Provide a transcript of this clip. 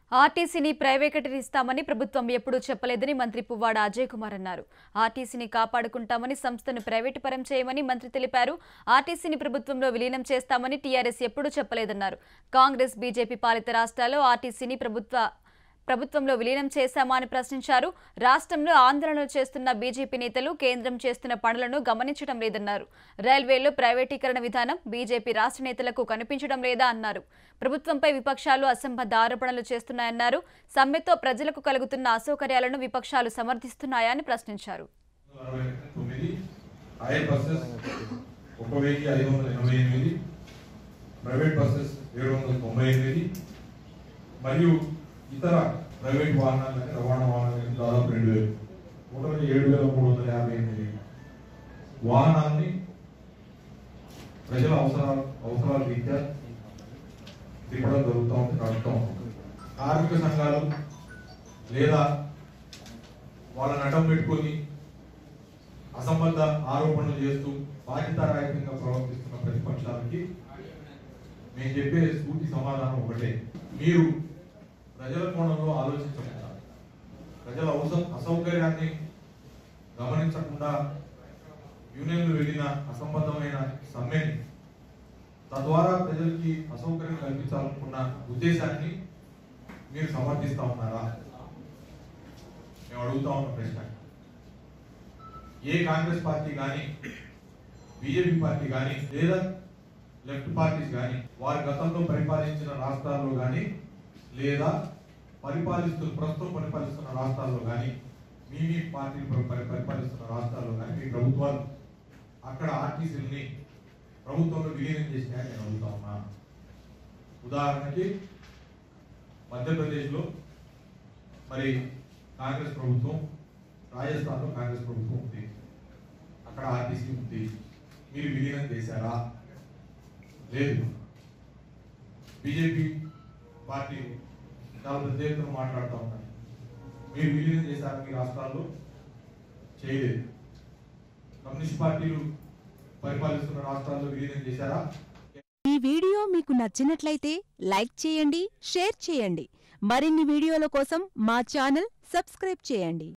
ఆర్టీసీని ప్రైవేటీకరిస్తామని ప్రభుత్వం ఎప్పుడూ చెప్పలేదని మంత్రి పువ్వాడ అజయ్ కుమార్ అన్నారు ఆర్టీసీని కాపాడుకుంటామని సంస్థను ప్రైవేటు పరం చేయమని మంత్రి తెలిపారు ఆర్టీసీని ప్రభుత్వంలో విలీనం చేస్తామని టీఆర్ఎస్ ఎప్పుడూ చెప్పలేదన్నారు కాంగ్రెస్ బీజేపీ పాలిత రాష్ట్రాల్లో ఆర్టీసీని ప్రభుత్వ ప్రభుత్వంలో విలీనం చేశామా అని ప్రశ్నించారు రాష్ట్రంలో ఆందోళనలు చేస్తున్న బీజేపీ నేతలు కేంద్రం చేస్తున్న పనులను గమనించడం లేదన్నారు రైల్వేలో ప్రైవేటీకరణ విధానం బీజేపీ రాష్ట్ర నేతలకు కనిపించడం లేదా అన్నారు ప్రభుత్వంపై విపక్షాలు అసంబద్ధ ఆరోపణలు చేస్తున్నాయన్నారు సమ్మెతో ప్రజలకు కలుగుతున్న అసౌకర్యాలను విపక్షాలు సమర్థిస్తున్నాయని ప్రశ్నించారు అరవై తొమ్మిది హైర్ బస్సెస్ ఒక వెయ్యి ఐదు వందల ఎనభై ఎనిమిది ప్రైవేట్ బస్సెస్ ఏడు వందల తొంభై ఎనిమిది మరియు ఇతర ప్రైవేట్ వాహనాలు రవాణా వాహనాలు దాదాపు రెండు వేలు టోటల్ ఏడు వేల మూడు వందల యాభై ఎనిమిది వాహనాల్ని ప్రజల అవసరాలు అవసరాల రీత్యా తిప్పడం జరుగుతూ ఉంది నడుపుతూ ఉంది కార్మిక సంఘాలు లేదా వాళ్ళని అడ్డం పెట్టుకొని అసంబద్ధ ఆరోపణలు చేస్తూ బాధ్యతారాహితంగా ప్రవర్తిస్తున్న ప్రతిపక్షాలకి మేము చెప్పే స్ఫూర్తి సమాధానం ఒకటే మీరు ప్రజల కోణంలో ఆలోచించకుండా ప్రజల అవసరం అసౌకర్యాన్ని గమనించకుండా యూనియన్లు వెళ్ళిన అసంబద్ధమైన సమ్మెని తద్వారా ప్రజలకి అసౌకర్యం కల్పించాలనుకున్న ఉద్దేశాన్ని మీరు సమర్థిస్తా ఉన్నారా మేము అడుగుతా ఉన్న ప్రశ్న ఏ కాంగ్రెస్ పార్టీ కానీ బీజేపీ పార్టీ కానీ లేదా లెఫ్ట్ పార్టీస్ కానీ వారి గతంలో పరిపాలించిన రాష్ట్రాల్లో కానీ లేదా పరిపాలిస్తూ ప్రస్తుతం పరిపాలిస్తున్న రాష్ట్రాల్లో కానీ మీ మీ పార్టీ పరిపాలిస్తున్న రాష్ట్రాల్లో కానీ మీ ప్రభుత్వాలు అక్కడ ఆర్టీసీలని ప్రభుత్వంలో విలీనం చేసినాయని నేను అడుగుతా ఉన్నా ఉదాహరణకి మధ్యప్రదేశ్లో మరి కాంగ్రెస్ ప్రభుత్వం రాజస్థాన్లో కాంగ్రెస్ ప్రభుత్వం ఉంది అక్కడ ఆర్టీసీ ఉంది మీరు విలీనం చేశారా లేదు బీజేపీ పార్టీ చాలా పెద్ద ఎత్తున మాట్లాడుతూ ఉన్నాయి మీరు విలీనం చేశారా మీ రాష్ట్రాల్లో చేయలేదు కమ్యూనిస్ట్ పార్టీలు పరిపాలిస్తున్న రాష్ట్రాల్లో విలీనం చేశారా ఈ వీడియో మీకు నచ్చినట్లయితే లైక్ చేయండి షేర్ చేయండి మరిన్ని వీడియోల కోసం మా ఛానల్ సబ్స్క్రైబ్ చేయండి